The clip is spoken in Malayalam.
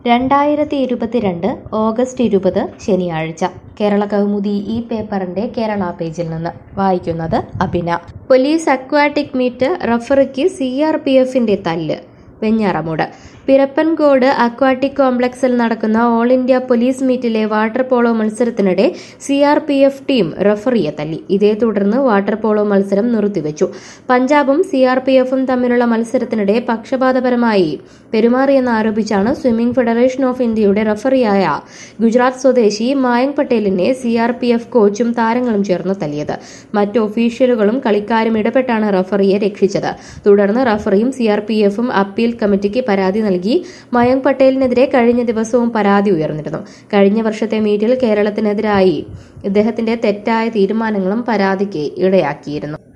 രണ്ടായിരത്തി ഇരുപത്തിരണ്ട് ഓഗസ്റ്റ് ഇരുപത് ശനിയാഴ്ച കേരള കൗമുദി ഈ പേപ്പറിന്റെ കേരള പേജിൽ നിന്ന് വായിക്കുന്നത് അഭിന പോലീസ് അക്വാട്ടിക് മീറ്റ് റഫറിക്ക് സി ആർ പി എഫിന്റെ തല്ല് വെഞ്ഞാറമൂട് പിരപ്പൻകോട് അക്വാട്ടിക് കോംപ്ലക്സിൽ നടക്കുന്ന ഓൾ ഇന്ത്യ പോലീസ് മീറ്റിലെ വാട്ടർ പോളോ മത്സരത്തിനിടെ C R P F team റഫറിയെ തല്ലി ഇതേ തുടർന്ന് വാട്ടർ പോളോ മത്സരം നിർത്തിവെച്ചു പഞ്ചാബും സി ആർ പി എഫും തമ്മിലുള്ള മത്സരത്തിനിടെ പക്ഷപാതപരമായി പെരുമാറിയെന്ന് ആരോപിച്ചാണ് സ്വിമ്മിംഗ് ഫെഡറേഷൻ ഓഫ് ഇന്ത്യയുടെ റഫറിയായ ഗുജറാത്ത് സ്വദേശി മായങ്ക് പട്ടേലിനെ സി ആർ പി എഫ് കോച്ചും താരങ്ങളും ചേർന്ന് തല്ലിയത് മറ്റ് ഒഫീഷ്യലുകളും കളിക്കാരും ഇടപെട്ടാണ് റഫറിയെ രക്ഷിച്ചത് തുടർന്ന് റഫറിയും സി ആർ പി എഫും അപ്പീൽ കമ്മിറ്റിക്ക് പരാതി നൽകി മയങ്ക് പട്ടേലിനെതിരെ കഴിഞ്ഞ ദിവസവും പരാതി ഉയർന്നിരുന്നു കഴിഞ്ഞ വർഷത്തെ മീറ്റിൽ കേരളത്തിനെതിരായി ഇദ്ദേഹത്തിന്റെ തെറ്റായ തീരുമാനങ്ങളും പരാതിക്ക് ഇടയാക്കിയിരുന്നു